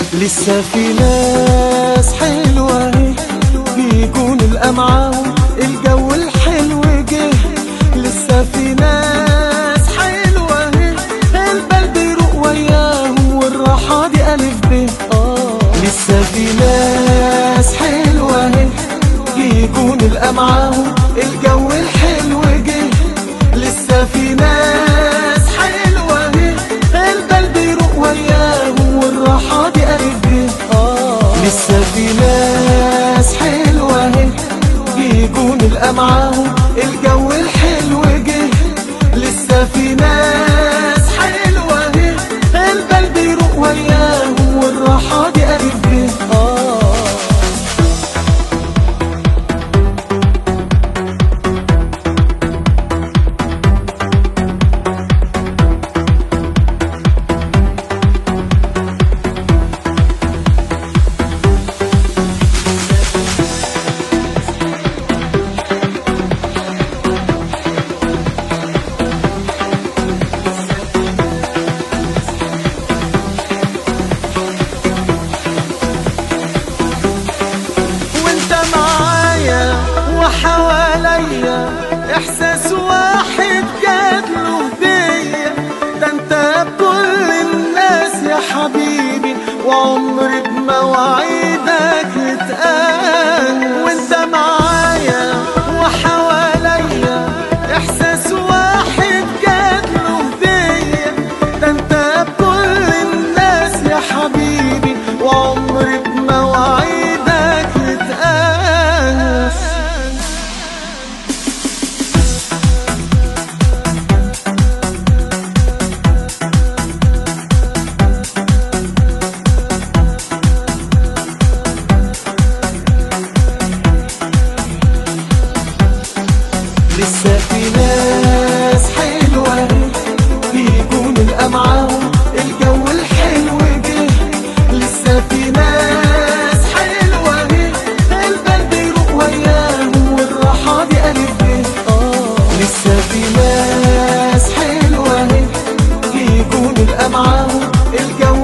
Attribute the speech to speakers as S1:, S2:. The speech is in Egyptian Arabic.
S1: لسه في ناس حلوة اهي بيكون الأمعاهم الجو الحلو جه لسه في ناس حلوة اهي البال بيروق وياهم والراحة دي ألف ب آه لسه في ناس حلوة اهي بيكون الأمعاهم الجو الحلو جه لسه في ناس حلوة اهي البال بيروق وياهم والراحة دي ألف ب آه لسه في ناس حلوة اهي بيكون الأمعاهم الجو الحلو جه لسه في ناس حلوة اهي البال بيروق وياهم والراحة دي ألف ب آه وانت معايا وحواليا احساس واحد جاتله هدية ده انت بكل الناس يا حبيبي وعمري بمواعيدك اتقال وانت معايا وحواليا احساس واحد جاتله هدية ده انت بكل الناس يا حبيبي وعمري بمواعيدك اتقاس لسه في ناس حلوة بيكون الأمعاهم الجو الحلو جه لسه في ناس حلوة البال بيروق وياهم والراحة دي ألف ب آه لسه في ناس حلوة بيكون الأمعاهم الجو